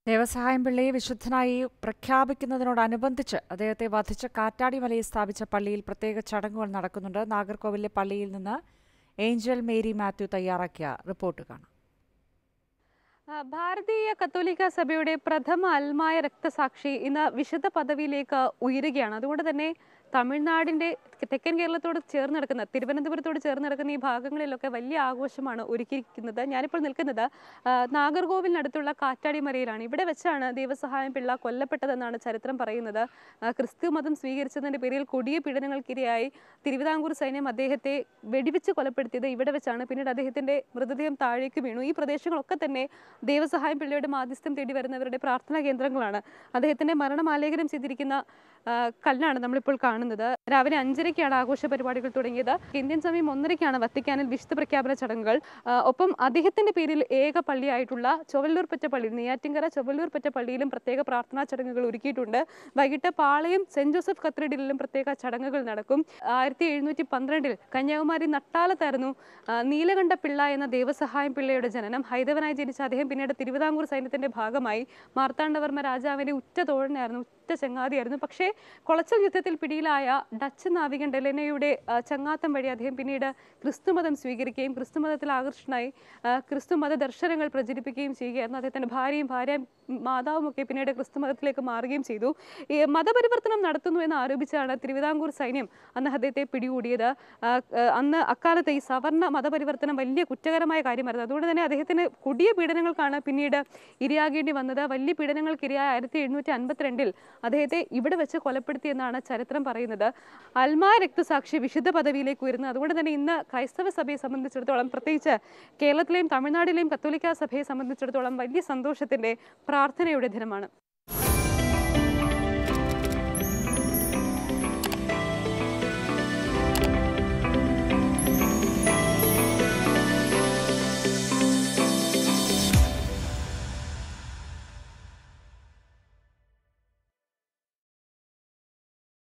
ദേവസഹായം പിള്ളയെ വിശുദ്ധനായി പ്രഖ്യാപിക്കുന്നതിനോടനുബന്ധിച്ച് അദ്ദേഹത്തെ വധിച്ച കാറ്റാടിമലയിൽ സ്ഥാപിച്ച പള്ളിയിൽ പ്രത്യേക ചടങ്ങുകൾ നടക്കുന്നുണ്ട് നാഗർകോവിലെ പള്ളിയിൽ നിന്ന് ഏഞ്ചൽ മേരി മാത്യു തയ്യാറാക്കിയ റിപ്പോർട്ട് കാണാം ആ, ഭാരതീയ കത്തോലിക്ക സഭയുടെ പ്രഥമ അൽമായ രക്തസാക്ഷി ഇന്ന് വിശുദ്ധ പദവിയിലേക്ക് ഉയരുകയാണ് അതുകൊണ്ട് തന്നെ തമിഴ്നാടിന്റെ തെക്കൻ കേരളത്തോട് ചേർന്ന് കിടക്കുന്ന തിരുവനന്തപുരത്തോട് ചേർന്ന് കിടക്കുന്ന ഈ ഭാഗങ്ങളിലൊക്കെ വലിയ ആഘോഷമാണ് ഒരുക്കിയിരിക്കുന്നത് ഞാനിപ്പോൾ നിൽക്കുന്നത് ആ, നാഗർകോവിലിനടുത്തുള്ള കാറ്റാടിമരയിലാണ് ഇവിടെ വെച്ചാണ് ദൈവസഹായം പിള്ള കൊല്ലപ്പെട്ടതെന്നാണ് ചരിത്രം പറയുന്നത് ആ, ക്രിസ്തു മതം സ്വീകരിച്ചതിന്റെ പേരിൽ കൊടിയ പീഡനങ്ങൾക്കിരയായി തിരുവിതാംകൂർ സൈന്യം അദ്ദേഹത്തെ വെടിവെച്ച് കൊലപ്പെടുത്തിയത് ഇവിടെ വെച്ചാണ് പിന്നീട് അദ്ദേഹത്തിന്റെ മൃതദേഹം താഴേക്ക് വീണു ഈ പ്രദേശങ്ങളൊക്കെ തന്നെ ദൈവസഹായം പിള്ളയുടെ മാധ്യസ്ഥം തേടി വരുന്നവരുടെ പ്രാർത്ഥനാ കേന്ദ്രങ്ങളാണ് അദ്ദേഹത്തിന്റെ മരണം ആലേഖനം ചെയ്തിരിക്കുന്ന ആ, കല്ലാണ് നമ്മളിപ്പോൾ കാണുന്നത് രാവിലെ അഞ്ചരയ്ക്കാണ് ആഘോഷ പരിപാടികൾ തുടങ്ങിയത് ഇന്ത്യൻ സമയം ഒന്നരയ്ക്കാണ് വത്തിക്കാനിൽ വിശുദ്ധ പ്രഖ്യാപന ചടങ്ങുകൾ ആ, ഒപ്പം അദ്ദേഹത്തിന്റെ പേരിൽ ഏക പള്ളിയായിട്ടുള്ള ചൊവ്വല്ലൂർപ്പറ്റ പള്ളി നെയ്യാറ്റിങ്കര ചൊവ്വല്ലൂർപ്പറ്റ പള്ളിയിലും പ്രത്യേക പ്രാർത്ഥനാ ചടങ്ങുകൾ ഒരുക്കിയിട്ടുണ്ട് വൈകിട്ട് പാളയം സെന്റ് ജോസഫ് കത്തീഡ്രലിലും പ്രത്യേക ചടങ്ങുകൾ നടക്കും ആയിരത്തി എഴുന്നൂറ്റി പന്ത്രണ്ടിൽ കന്യാകുമാരി നട്ടാലത്തായിരുന്നു ആ, നീലകണ്ഠ പിള്ള എന്ന ദേവസഹായം പിള്ളയുടെ ജനനം ഹൈദവനായി ജനിച്ച അദ്ദേഹം പിന്നീട് തിരുവിതാംകൂർ സൈന്യത്തിന്റെ ഭാഗമായി മാർത്താണ്ഡവർമ്മ രാജാവിന്റെ ഉറ്റ തോഴനായിരുന്നു ഉറ്റ ചങ്ങാതിയായിരുന്നു പക്ഷേ കൊളച്ചൽ യുദ്ധത്തിൽ പിടിയിലായ ഡച്ച് നാവികൻ ഡെലനയുടെ ആ, ചങ്ങാത്തം വഴി അദ്ദേഹം പിന്നീട് ക്രിസ്തുമതം സ്വീകരിക്കുകയും ക്രിസ്തുമതത്തിൽ ആകർഷണമായി ആ, ക്രിസ്തുമത ദർശനങ്ങൾ പ്രചരിപ്പിക്കുകയും ചെയ്യുകയായിരുന്നു അദ്ദേഹത്തിന്റെ ഭാര്യയും ഭാര്യ മാതാവും ഒക്കെ പിന്നീട് ക്രിസ്തുമതത്തിലേക്ക് മാറുകയും ചെയ്തു ഈ മതപരിവർത്തനം നടത്തുന്നു എന്ന് ആരോപിച്ചാണ് തിരുവിതാംകൂർ സൈന്യം അന്ന് അദ്ദേഹത്തെ പിടികൂടിയത് ആ, ആ, അന്ന് അക്കാലത്ത് ഈ സവർണ മതപരിവർത്തനം വലിയ കുറ്റകരമായ കാര്യമായിരുന്നു അതുകൊണ്ട് തന്നെ അദ്ദേഹത്തിന് കൊടിയ പീഡനങ്ങൾക്കാണ് പിന്നീട് ഇരയാകേണ്ടി വന്നത് വലിയ പീഡനങ്ങൾക്ക് ഇരയായ ആയിരത്തി എഴുന്നൂറ്റി അൻപത്തിരണ്ടിൽ അദ്ദേഹത്തെ ഇവിടെ വെച്ച് കൊലപ്പെടുത്തിയെന്നാണ് ചരിത്രം പറയുന്നത് അൽമായ രക്തസാക്ഷി വിശുദ്ധ പദവിയിലേക്ക് ഉയരുന്നത് അതുകൊണ്ട് തന്നെ ഇന്ന് ക്രൈസ്തവ സഭയെ സംബന്ധിച്ചിടത്തോളം പ്രത്യേകിച്ച് കേരളത്തിലെയും തമിഴ്നാട്ടിലെയും കത്തോലിക്ക സഭയെ സംബന്ധിച്ചിടത്തോളം വലിയ സന്തോഷത്തിന്റെ പ്രാർത്ഥനയുടെ ദിനമാണ്